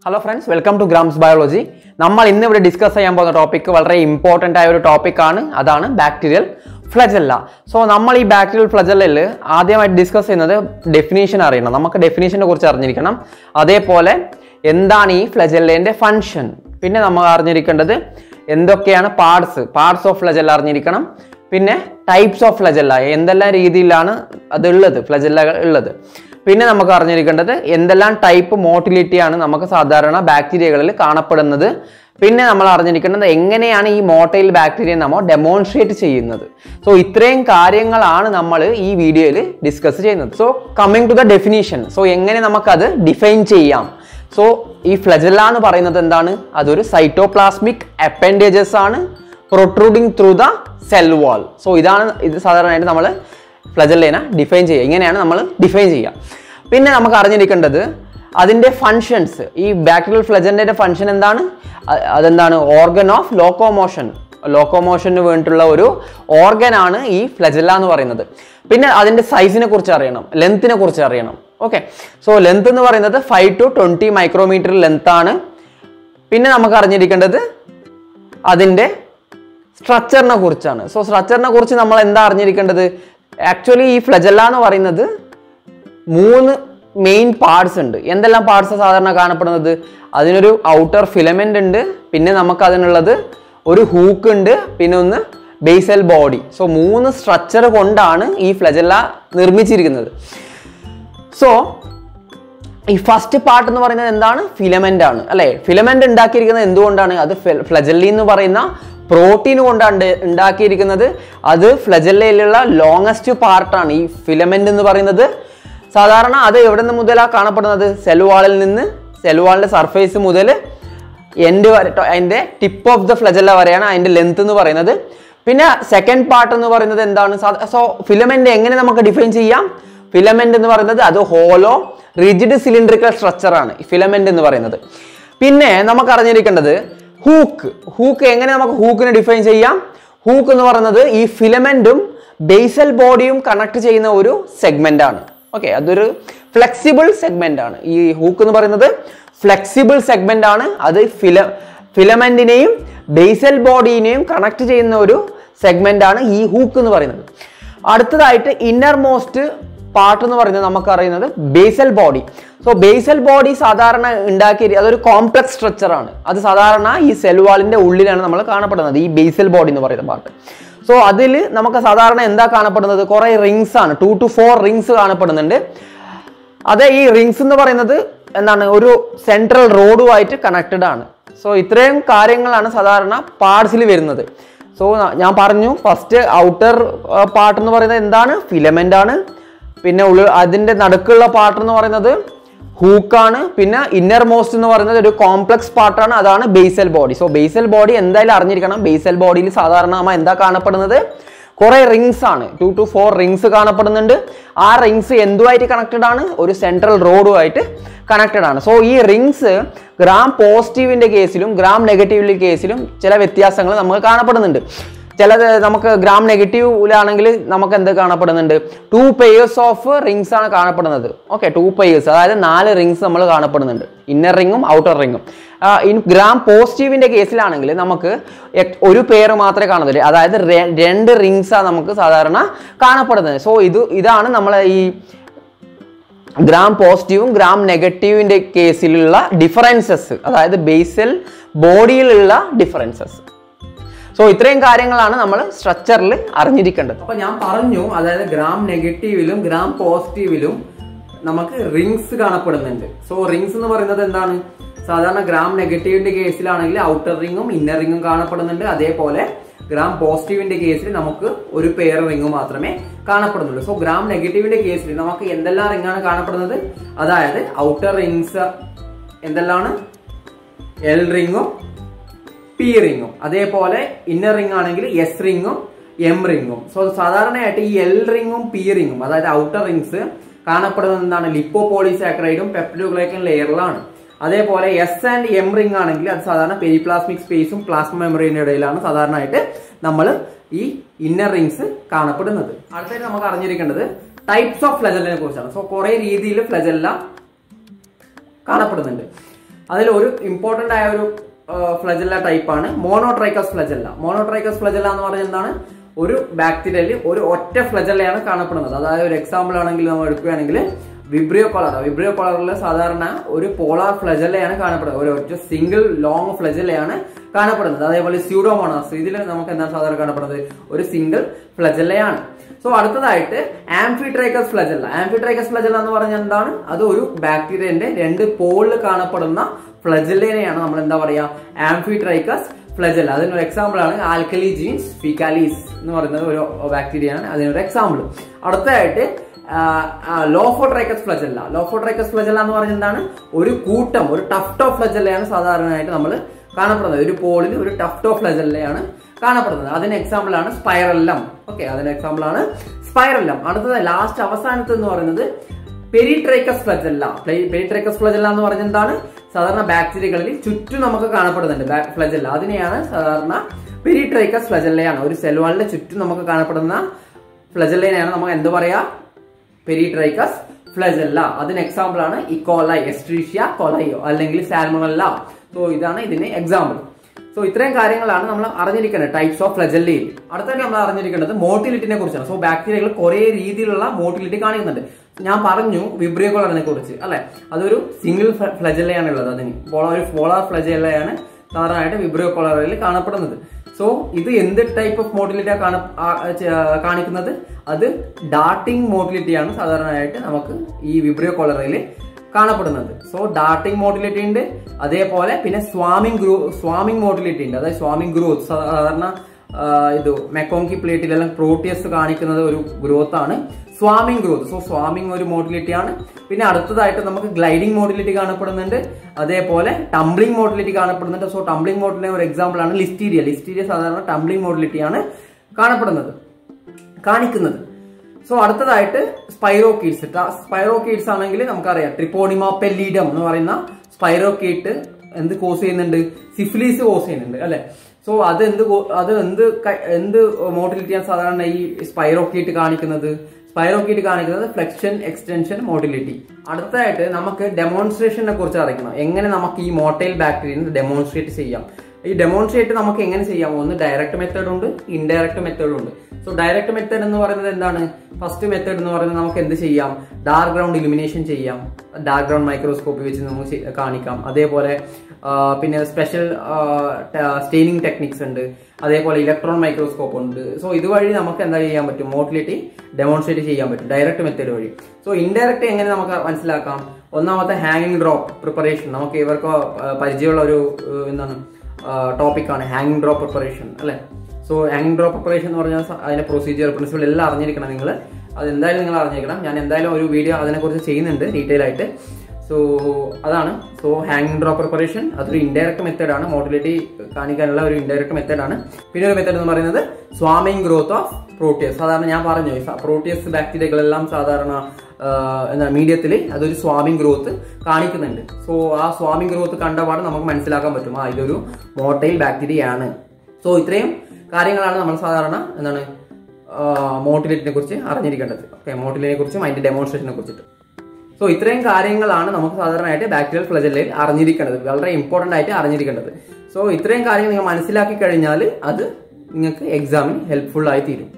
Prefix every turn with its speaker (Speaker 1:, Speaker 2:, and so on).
Speaker 1: hello friends welcome to grams biology നമ്മൾ ഇന്ന് ഇവിടെ ഡിസ്കസ് ചെയ്യാൻ പോകുന്ന ടോപ്പിക് വളരെ ഇമ്പോർട്ടൻ്റ് ആയ ഒരു ടോപ്പിക്കാണ് അതാണ് ബാക്ടീരിയൽ ഫ്ലജല്ല സോ നമ്മൾ ഈ ബാക്ടീരിയൽ ഫ്ലജല്ലയിൽ ആദ്യമായിട്ട് ഡിസ്കസ് ചെയ്യുന്നത് ഡെഫിനേഷൻ അറിയണം നമുക്ക് ഡെഫിനേഷനെ കുറിച്ച് അറിഞ്ഞിരിക്കണം അതേപോലെ എന്താണ് ഈ ഫ്ലജല്ലേൻ്റെ ഫങ്ഷൻ പിന്നെ നമ്മൾ അറിഞ്ഞിരിക്കേണ്ടത് എന്തൊക്കെയാണ് പാർട്സ് പാർട്സ് ഓഫ് ഫ്ലജല്ല അറിഞ്ഞിരിക്കണം പിന്നെ ടൈപ്സ് ഓഫ് ഫ്ലജല്ല എന്തെല്ലാം രീതിയിലാണ് അതുള്ളത് ഫ്ലജല്ലകൾ ഉള്ളത് പിന്നെ നമുക്ക് അറിഞ്ഞിരിക്കേണ്ടത് എന്തെല്ലാം ടൈപ്പ് മോട്ടിലിറ്റിയാണ് നമുക്ക് സാധാരണ ബാക്ടീരിയകളിൽ കാണപ്പെടുന്നത് പിന്നെ നമ്മൾ അറിഞ്ഞിരിക്കേണ്ടത് എങ്ങനെയാണ് ഈ മോട്ടൈൽ ബാക്ടീരിയ നമ്മൾ ഡെമോൺസ്ട്രേറ്റ് ചെയ്യുന്നത് സോ ഇത്രയും കാര്യങ്ങളാണ് നമ്മൾ ഈ വീഡിയോയിൽ ഡിസ്കസ് ചെയ്യുന്നത് so coming to the definition so എങ്ങനെ നമുക്കത് ഡിഫൈൻ ചെയ്യാം സോ ഈ ഫ്ലജല്ല എന്ന് പറയുന്നത് എന്താണ് അതൊരു സൈറ്റോപ്ലാസ്മിക് അപ്പൻഡേജസ് ആണ് protruding through the cell wall so ഇതാണ് ഇത് സാധാരണയായിട്ട് നമ്മൾ ഫ്ലജല്ലേനെ ഡിഫൈൻ ചെയ്യുക ഇങ്ങനെയാണ് നമ്മൾ ഡിഫൈൻ ചെയ്യുക പിന്നെ നമുക്ക് അറിഞ്ഞിരിക്കേണ്ടത് അതിൻ്റെ ഫങ്ഷൻസ് ഈ ബാക്ടീരിയൽ ഫ്ലജൻ്റെ ഫങ്ഷൻ എന്താണ് അ- അതെന്താണ് ഓർഗൻ ഓഫ് ലോക്കോമോഷൻ ലോക്കോമോഷന് വേണ്ടിയിട്ടുള്ള ഒരു ഓർഗനാണ് ഈ ഫ്ലജല്ല എന്ന് പറയുന്നത് പിന്നെ അതിൻ്റെ സൈസിനെ കുറിച്ച് അറിയണം ലെങ്ത്തിനെ കുറിച്ച് അറിയണം ഓക്കെ സോ ലെങ്ത് എന്ന് പറയുന്നത് five to twenty micrometer length ആണ് പിന്നെ നമുക്ക് അറിഞ്ഞിരിക്കേണ്ടത് അതിൻ്റെ സ്ട്രക്ചറിനെ കുറിച്ചാണ് സോ സ്ട്രക്ചറിനെ കുറിച്ച് നമ്മൾ എന്താ അറിഞ്ഞിരിക്കേണ്ടത് ആക്ച്വലി ഈ ഫ്ലജല്ല എന്ന് പറയുന്നത് മൂന്ന് മെയിൻ പാർട്സ് ഉണ്ട് എന്തെല്ലാം പാർട്സ് സാധാരണ കാണപ്പെടുന്നത് അതിനൊരു ഔട്ടർ ഫിലമെന്റ് ഉണ്ട് പിന്നെ നമുക്ക് അതിനുള്ളത് ഒരു ഹൂക്ക് ഉണ്ട് പിന്നെ ഒന്ന് ബേസൽ ബോഡി സോ മൂന്ന് സ്ട്രക്ചർ കൊണ്ടാണ് ഈ ഫ്ലജല്ല നിർമ്മിച്ചിരിക്കുന്നത് സോ ഈ ഫസ്റ്റ് പാർട്ട് എന്ന് പറയുന്നത് എന്താണ് ഫിലമെന്റ് ആണ് അല്ലെ ഫിലമെന്റ് ഉണ്ടാക്കിയിരിക്കുന്നത് എന്തുകൊണ്ടാണ് അത് ഫ്ലജല്ലി എന്ന് പറയുന്ന പ്രോട്ടീൻ കൊണ്ടാണ് ഉണ്ടാക്കിയിരിക്കുന്നത് അത് ഫ്ലജല്ലയിലുള്ള ലോങ്ങസ്റ്റ് പാർട്ടാണ് ഈ ഫിലമെന്റ് എന്ന് പറയുന്നത് സാധാരണ അത് എവിടെ നിന്ന് മുതലാണ് കാണപ്പെടുന്നത് സെൽ വാളിൽ നിന്ന് സെൽ വാളിന്റെ സർഫേസ് മുതൽ എൻഡ് വരെ ട്ടോ- അതിന്റെ ടിപ്പ് ഓഫ് ദ ഫ്ലജല്ല വരെയാണ് അതിന്റെ ലെങ്ത് എന്ന് പറയുന്നത് പിന്നെ സെക്കൻഡ് പാർട്ട് എന്ന് പറയുന്നത് എന്താണ് സോ ഫിലമെന്റ് എങ്ങനെ നമുക്ക് ഡിഫൈൻ ചെയ്യാം ഫിലമെന്റ് എന്ന് പറയുന്നത് അത് ഹോലോ റിജിഡ് സിലിണ്ടറിക്കൽ സ്ട്രക്ചർ ആണ് ഫിലമെന്റ് എന്ന് പറയുന്നത് പിന്നെ നമുക്ക് അറിഞ്ഞിരിക്കേണ്ടത് ഹൂക്ക് ഹൂക്ക് എങ്ങനെ നമുക്ക് ഹൂക്കിനെ ഡിഫൈൻ ചെയ്യാം ഹൂക്ക് എന്ന് പറയുന്നത് ഈ ഫിലമെന്റും ബേസൽ ബോഡിയും കണക്ട് ചെയ്യുന്ന ഒരു സെഗ്മെന്റ് ആണ് ഓക്കെ അതൊരു ഫ്ലെക്സിബിൾ സെഗ്മെന്റ് ആണ് ഈ ഹൂക്ക് എന്ന് പറയുന്നത് ഫ്ലെക്സിബിൾ സെഗ്മെന്റ് ആണ് അത് ഫില ഫിലമെന്റിനെയും ബേസൽ ബോഡീനെയും കണക്ട് ചെയ്യുന്ന ഒരു സെഗ്മെന്റ് ആണ് ഈ ഹൂക്ക് എന്ന് പറയുന്നത് അടുത്തതായിട്ട് ഇന്നർ മോസ്റ്റ് പാർട്ട് എന്ന് പറയുന്നത് നമുക്കറിയുന്നത് basal body so basal body സാധാരണ ഉണ്ടാക്കിയ അതൊരു കോംപ്ലക്സ് സ്ട്രക്ചർ ആണ് അത് സാധാരണ ഈ സെൽ വാളിന്റെ ഉള്ളിലാണ് നമ്മൾ കാണപ്പെടുന്നത് ഈ ബേസൽ ബോഡി എന്ന് പറയുന്ന പാർട്ട് സോ അതിൽ നമുക്ക് സാധാരണ എന്താ കാണപ്പെടുന്നത് കുറേ റിങ്സ് ആണ് ടു ടു ഫോർ റിങ്സ് കാണപ്പെടുന്നുണ്ട് അത് ഈ റിങ്സ് എന്ന് പറയുന്നത് എന്താണ് ഒരു സെൻട്രൽ റോഡുമായിട്ട് കണക്റ്റഡ് ആണ് സോ ഇത്രയും കാര്യങ്ങളാണ് സാധാരണ പാർട്സിൽ വരുന്നത് സോ ഞാൻ പറഞ്ഞു ഫസ്റ്റ് ഔട്ടർ പാർട്ട് എന്ന് പറയുന്നത് എന്താണ് ഫിലമെന്റ് ആണ് പിന്നെ ഉള്ള അതിൻ്റെ നടുക്കുള്ള പാർട്ട് എന്ന് പറയുന്നത് ഹൂക്കാണ് പിന്നെ ഇന്നർ മോസ്റ്റ് എന്ന് പറയുന്നത് ഒരു കോംപ്ലക്സ് പാർട്ടാണ് അതാണ് basal body so basal body എന്തായാലും അറിഞ്ഞിരിക്കണം ബേസൽ ബോഡിയിൽ സാധാരണ നമ്മൾ എന്താ കാണപ്പെടുന്നത് കുറെ റിങ്സ് ആണ് ടു ടു ഫോർ റിങ്സ് കാണപ്പെടുന്നുണ്ട് ആ റിങ്സ് എന്തുമായിട്ട് കണക്റ്റഡ് ആണ് ഒരു സെൻട്രൽ റോഡുമായിട്ട് കണക്റ്റഡ് ആണ് സോ ഈ റിങ്സ് ഗ്രാം പോസിറ്റീവിന്റെ കേസിലും ഗ്രാം നെഗറ്റീവിന്റെ കേസിലും ചില വ്യത്യാസങ്ങൾ നമുക്ക് കാണപ്പെടുന്നുണ്ട് ചിലത് നമുക്ക് ഗ്രാം നെഗറ്റീവിലാണെങ്കിൽ നമുക്ക് എന്ത് കാണപ്പെടുന്നുണ്ട് ടു പെയേഴ്സ് ഓഫ് റിങ്സ് ആണ് കാണപ്പെടുന്നത് ഓക്കെ ടു പെയേഴ്സ് അതായത് നാല് റിങ്സ് നമ്മൾ കാണപ്പെടുന്നുണ്ട് ഇന്നർ റിങ്ങും ഔട്ടർ റിങ്ങും ഇൻ ഗ്രാം പോസിറ്റീവിന്റെ കേസിലാണെങ്കിൽ നമുക്ക് എക്- ഒരു പെയർ മാത്രമേ കാണത്തുള്ളൂ അതായത് രെ- രണ്ട് റിങ്സാണ് നമുക്ക് സാധാരണ കാണപ്പെടുന്നത് സോ ഇത് ഇതാണ് നമ്മൾ ഈ ഗ്രാം പോസിറ്റീവും ഗ്രാം നെഗറ്റീവിന്റെ കേസിലുള്ള ഡിഫറൻസസ് അതായത് ബേസൽ ബോഡിയിലുള്ള ഡിഫറൻസസ് സോ ഇത്രയും കാര്യങ്ങളാണ് നമ്മൾ സ്ട്രക്ചറിൽ അറിഞ്ഞിരിക്കേണ്ടത് അപ്പൊ ഞാൻ പറഞ്ഞു അതായത് ഗ്രാം നെഗറ്റീവിലും ഗ്രാം പോസിറ്റീവിലും നമുക്ക് റിങ്സ് കാണപ്പെടുന്നുണ്ട് സോ റിങ്സ് എന്ന് പറയുന്നത് എന്താണ് സാധാരണ ഗ്രാം നെഗറ്റീവിന്റെ കേസിലാണെങ്കിൽ ഔട്ടർ റിങ്ങും ഇന്നർ റിങ്ങും കാണപ്പെടുന്നുണ്ട് അതേപോലെ ഗ്രാം പോസിറ്റീവിന്റെ കേസിൽ നമുക്ക് ഒരു പെയർ റിങ് മാത്രമേ കാണപ്പെടുന്നുള്ളൂ സോ ഗ്രാം നെഗറ്റീവിന്റെ കേസിൽ നമുക്ക് എന്തെല്ലാം റിങ്ങാണ് കാണപ്പെടുന്നത് അതായത് ഔട്ടർ റിങ്സ് എന്തെല്ലാണ് എൽ റിങ്ങും പി റിങ്ങും അതേപോലെ ഇന്നർ റിംഗ് ആണെങ്കിൽ എസ് റിങ്ങും എം റിങ്ങും സോ സാധാരണയായിട്ട് ഈ എൽ റിങ്ങും പി റിങ്ങും അതായത് ഔട്ടർ റിങ്സ് കാണപ്പെടുന്നത് എന്താണ് ലിപ്പോ പോളിസാക്രൈഡും പെപ്റ്റോഗ്ലൈക്കൻ ലെയറിലാണ് അതേപോലെ എസ് ആൻഡ് എം റിംഗ് ആണെങ്കിൽ അത് സാധാരണ പെരിപ്ലാസ്മിക് സ്പേസും പ്ലാസ്മ മെമ്മറിയുടെ ഇടയിലാണ് സാധാരണയായിട്ട് നമ്മൾ ഈ ഇന്നർ റിങ്സ് കാണപ്പെടുന്നത് അടുത്തായിട്ട് നമുക്ക് അറിഞ്ഞിരിക്കേണ്ടത് ടൈപ്സ് ഓഫ് ഫ്ലജലിനെ കുറിച്ചാണ് സോ കുറെ രീതിയിൽ ഫ്ലജല്ല കാണപ്പെടുന്നുണ്ട് അതിൽ ഒരു ഇമ്പോർട്ടന്റ് ആയ ഒരു ഫ്ലജല്ല ടൈപ്പാണ് മോണോട്രൈക്കസ് ഫ്ലജല്ല മോണോട്രൈക്കസ് ഫ്ലജല്ല എന്ന് പറഞ്ഞാൽ എന്താണ് ഒരു ബാക്ടീരിയയിൽ ഒരു ഒറ്റ ഫ്ലജല്ലയാണ് കാണപ്പെടുന്നത് അതായത് ഒരു എക്സാമ്പിൾ ആണെങ്കിൽ നമ്മൾ എടുക്കുകയാണെങ്കിൽ വിബ്രിയോ കോളർ വിബ്രിയോ കോളറിൽ സാധാരണ ഒരു പോളാർ ഫ്ലജല്ലയാണ് കാണപ്പെടുന്നത് ഒരു ഒറ്റ സിംഗിൾ ലോങ് ഫ്ലജല്ലയാണ് കാണപ്പെടുന്നത് അതേപോലെ സ്യൂഡോമോണാസ് ഇതിൽ നമുക്ക് എന്താണ് സാധാരണ കാണപ്പെടുന്നത് ഒരു സിംഗിൾ ഫ്ലജല്ലയാണ് സോ അടുത്തതായിട്ട് ആംഫിട്രൈക്കസ് ഫ്ലജല്ല ആംഫിട്രൈക്കസ് ഫ്ലജല്ല എന്ന് പറഞ്ഞാൽ എന്താണ് അത് ഒരു ബാക്ടീരിയന്റെ രണ്ട് പോളിൽ കാണപ്പെടുന്ന ഫ്ലജല്ലേനെയാണ് നമ്മൾ എന്താ പറയാ ആംഫിട്രൈക്കസ് ഫ്ലജല്ല അതിനൊരു എക്സാമ്പിൾ ആണ് ആൽക്കലി ജീൻസ് ഫിക്കാലീസ് എന്ന് പറയുന്നത് ഒരു ബാക്ടീരിയയാണ് അതിനൊരു എക്സാമ്പിൾ അടുത്തതായിട്ട് ലോഫോട്രൈക്കസ് ഫ്ലജല്ല ലോഫോട്രൈക്കസ് ഫ്ലജല്ല എന്ന് പറഞ്ഞാൽ എന്താണ് ഒരു കൂട്ടം ഒരു ടഫ്റ്റോ ഫ്ലജല്ലയാണ് സാധാരണയായിട്ട് നമ്മൾ കാണപ്പെടുന്നത് ഒരു പോളിൽ ഒരു ടഫ്റ്റോ ഫ്ലജല്ലയാണ് കാണപ്പെടുന്നത് അതിന് എക്സാമ്പിൾ ആണ് സ്പൈറല്ലം ഓക്കെ അതിന് എക്സാമ്പിൾ ആണ് സ്പൈറല്ലം അടുത്തത് ലാസ്റ്റ് അവസാനത്തെ എന്ന് പറയുന്നത് പെരിട്രൈക്കസ് ഫ്ലജല്ല പെരിട്രൈക്കസ് ഫ്ലജല്ല എന്ന് പറഞ്ഞാൽ എന്താണ് സാധാരണ ബാക്ടീരിയകളിൽ ചുറ്റും നമുക്ക് കാണപ്പെടുന്നുണ്ട് ഫ്ലജല്ല അതിനെയാണ് സാധാരണ പെരിട്രൈക്കസ് ഫ്ലജല്ലയാണ് ഒരു സെൽവാളിന്റെ ചുറ്റും നമുക്ക് കാണപ്പെടുന്ന ഫ്ലജല്ലേനെയാണ് നമുക്ക് എന്ത് പറയാ പെരിട്രൈക്കസ് ഫ്ലജല്ല അതിന് എക്സാമ്പിൾ ആണ് ഇക്കോലൈ എസ്ട്രീഷ്യ കൊലയോ അല്ലെങ്കിൽ സാൽമണല്ല സോ ഇതാണ് ഇതിന് എക്സാമ്പിൾ സോ ഇത്രയും കാര്യങ്ങളാണ് നമ്മൾ അറിഞ്ഞിരിക്കേണ്ടത് ടൈപ്സ് ഓഫ് ഫ്ലജല്ലയിൽ അടുത്തായിട്ട് നമ്മൾ അറിഞ്ഞിരിക്കേണ്ടത് മോട്ടിലിറ്റിനെ കുറിച്ചാണ് സോ ബാക്ടീരിയകൾ കുറെ രീതിയിലുള്ള മോട്ടിലിറ്റി കാണിക്കുന്നുണ്ട് ഞാൻ പറഞ്ഞു വിബ്രിയോ കോളറിനെ കുറിച്ച് അല്ലെ അതൊരു സിംഗിൾ ഫ്ലജല്ലയാണ് ഉള്ളത് അതിന് ഒരു പോളാർ ഫ്ലജല്ലയാണ് സാധാരണയായിട്ട് വിബ്രിയോ കോളറിൽ കാണപ്പെടുന്നത് സോ ഇത് എന്ത് ടൈപ്പ് ഓഫ് മോട്ടിലിറ്റിയാണ് കാണ കാണിക്കുന്നത് അത് ഡാർട്ടിംഗ് മോട്ടിലിറ്റിയാണ് സാധാരണയായിട്ട് നമുക്ക് ഈ വിബ്രിയോ കോളറയിൽ കാണപ്പെടുന്നത് സോ ഡാർട്ടിംഗ് മോട്ടിലിറ്റി ഉണ്ട് അതേപോലെ പിന്നെ സ്വാമിംഗ് ഗ്രൂ സ്വാമിംഗ് മോട്ടിലിറ്റി ഉണ്ട് അതായത് സ്വാമിംഗ് ഗ്രോത്ത് സാധാരണ ഇത് മെക്കോങ്കി പ്ലേറ്റിലെല്ലാം പ്രോട്ടിയസ് കാണിക്കുന്നത് ഒരു ഗ്രോത്ത് ആണ് സ്വാമിംഗ് ഗ്രോത്ത് സോ സ്വാമിംഗ് ഒരു മോട്ടിലിറ്റി ആണ് പിന്നെ അടുത്തതായിട്ട് നമുക്ക് ഗ്ലൈഡിംഗ് മോട്ടിലിറ്റി കാണപ്പെടുന്നുണ്ട് അതേപോലെ ടംബ്ലിംഗ് മോട്ടിലിറ്റി കാണപ്പെടുന്നുണ്ട് സോ ടംബ്ലിംഗ് മോട്ടിലിറ്റി ഒരു എക്സാമ്പിൾ ആണ് ലിസ്റ്റീരിയ ലിസ്റ്റീരിയ സാധാരണ ടംബ്ലിംഗ് മോട്ടിലിറ്റി ആണ് കാണപ്പെടുന്നത് കാണിക്കുന്നത് സോ അടുത്തതായിട്ട് സ്പൈറോക്കീഡ്സ് സ്പൈറോക്കീഡ്സ് ആണെങ്കിൽ നമുക്കറിയാം ട്രിപ്പോണിമ പെല്ലീഡം എന്ന് പറയുന്ന സ്പൈറോക്കീറ്റ് എന്ത് കോസ് ചെയ്യുന്നുണ്ട് സിഫിലീസ് കോസ് ചെയ്യുന്നുണ്ട് അല്ലെ സോ അത് എന്ത് അത് എന്ത് എന്ത് മോട്ടിലിറ്റിയാണ് സാധാരണ ഈ സ്പൈറോക്കീറ്റ് കാണിക്കുന്നത് സ്പൈറോക്കീറ്റ് കാണിക്കുന്നത് ഫ്ലെക്ഷൻ എക്സ്റ്റൻഷൻ മോട്ടിലിറ്റി അടുത്തതായിട്ട് നമുക്ക് ഡെമോൺസ്ട്രേഷനെ കുറിച്ച് അറിയിക്കണം എങ്ങനെ നമുക്ക് ഈ മോട്ടൈൽ ബാക്ടീരിയ ഡെമോൺസ്ട്രേറ്റ് ചെയ്യാം ഈ ഡെമോൺസ്ട്രേറ്റ് നമുക്ക് എങ്ങനെ ചെയ്യാം ഒന്ന് ഡയറക്റ്റ് മെത്തേഡ് ഉണ്ട് ഇൻഡയറക്റ്റ് മെത്തേഡ് ഉണ്ട് സോ ഡയറക്റ്റ് മെത്തേഡ് എന്ന് പറയുന്നത് എന്താണ് ഫസ്റ്റ് മെത്തേഡ് എന്ന് പറയുന്നത് നമുക്ക് എന്ത് ചെയ്യാം ഡാർക്ക് ഗ്രൗണ്ട് ഇലിമിനേഷൻ ചെയ്യാം ഡാർക്ക് ഗ്രൗണ്ട് മൈക്രോസ്കോപ്പി വെച്ച് നമുക്ക് കാണിക്കാം അതേപോലെ പിന്നെ സ്പെഷ്യൽ സ്റ്റെയിനിങ് ടെക്നിക്സ് ഉണ്ട് അതേപോലെ ഇലക്ട്രോൺ മൈക്രോസ്കോപ്പ് ഉണ്ട് സോ ഇതുവഴി നമുക്ക് എന്താ ചെയ്യാൻ പറ്റും മോട്ടിലിറ്റി ഡെമോൺസ്ട്രേറ്റ് ചെയ്യാൻ പറ്റും ഡയറക്റ്റ് മെത്തേഡ് വഴി സോ ഇൻഡയറക്റ്റ് എങ്ങനെ നമുക്ക് മനസ്സിലാക്കാം ഒന്നാമത്തെ ഹാങ്ങിങ് ഡ്രോപ്പ് പ്രിപ്പറേഷൻ നമുക്ക് ഇവർക്ക് പരിചയമുള്ള ഒരു എന്താണ് ടോപ്പിക്കാണ് ഹാങ്ങിങ് ഡ്രോപ്പ് പ്രിപ്പറേഷൻ അല്ലെ സോ ഹാങ്ങിങ് ഡ്രോപ്പ് പ്രിപ്പറേഷൻ എന്ന് പറഞ്ഞാൽ അതിന്റെ പ്രൊസീജിയർ പ്രിൻസിപ്പൾ എല്ലാം അറിഞ്ഞിരിക്കണം നിങ്ങൾ അത് എന്തായാലും നിങ്ങൾ അറിഞ്ഞിരിക്കണം ഞാൻ എന്തായാലും ഒരു വീഡിയോ അതിനെക്കുറിച്ച് ചെയ്യുന്നുണ്ട് ഡീറ്റെയിൽ ആയിട്ട് സോ അതാണ് സോ ഹാങ്ങിങ് ഡ്രോപ്പ് പ്രിപ്പറേഷൻ അതൊരു ഇൻഡയറക്റ്റ് മെത്തേഡാണ് മോട്ടിലിറ്റി കാണിക്കാനുള്ള ഒരു ഇൻഡയറക്റ്റ് മെത്തേഡാണ് പിന്നെ ഒരു മെത്തേഡ് എന്ന് പറയുന്നത് സ്വാമിങ് ഗ്രോത്ത് ഓഫ് പ്രോട്ടിയസ് സാധാരണ ഞാൻ പറഞ്ഞു പ്രോട്ടിയസ് ബാക്ടീരിയകളെല്ലാം സാധാരണ എന്താ മീഡിയത്തിൽ അതൊരു സ്വാമിങ് ഗ്രോത്ത് കാണിക്കുന്നുണ്ട് സോ ആ സ്വാമിങ് ഗ്രോത്ത് കണ്ടപാട് നമുക്ക് മനസ്സിലാക്കാൻ പറ്റും ആ ഇതൊരു മോട്ടൈൽ ബാക്ടീരിയ ആണ് സോ ഇത്രയും കാര്യങ്ങളാണ് നമ്മൾ സാധാരണ എന്താണ് മോട്ടിലിറ്റിനെ കുറിച്ച് അറിഞ്ഞിരിക്കേണ്ടത് ഓക്കെ മോട്ടിലിനെ കുറിച്ചും അതിന്റെ ഡെമോൺസ്ട്രേഷനെ കുറിച്ചിട്ട് സോ ഇത്രയും കാര്യങ്ങളാണ് നമുക്ക് സാധാരണയായിട്ട് ബാക്ടീരിയൽ ഫ്ലജല്ലയിൽ അറിഞ്ഞിരിക്കേണ്ടത് വളരെ ഇമ്പോർട്ടന്റ് ആയിട്ട് അറിഞ്ഞിരിക്കേണ്ടത് സോ ഇത്രയും കാര്യങ്ങൾ നിങ്ങൾ മനസ്സിലാക്കി കഴിഞ്ഞാൽ അത് നിങ്ങൾക്ക് എക്സാമിന് ഹെൽപ്ഫുൾ ആയി തീരും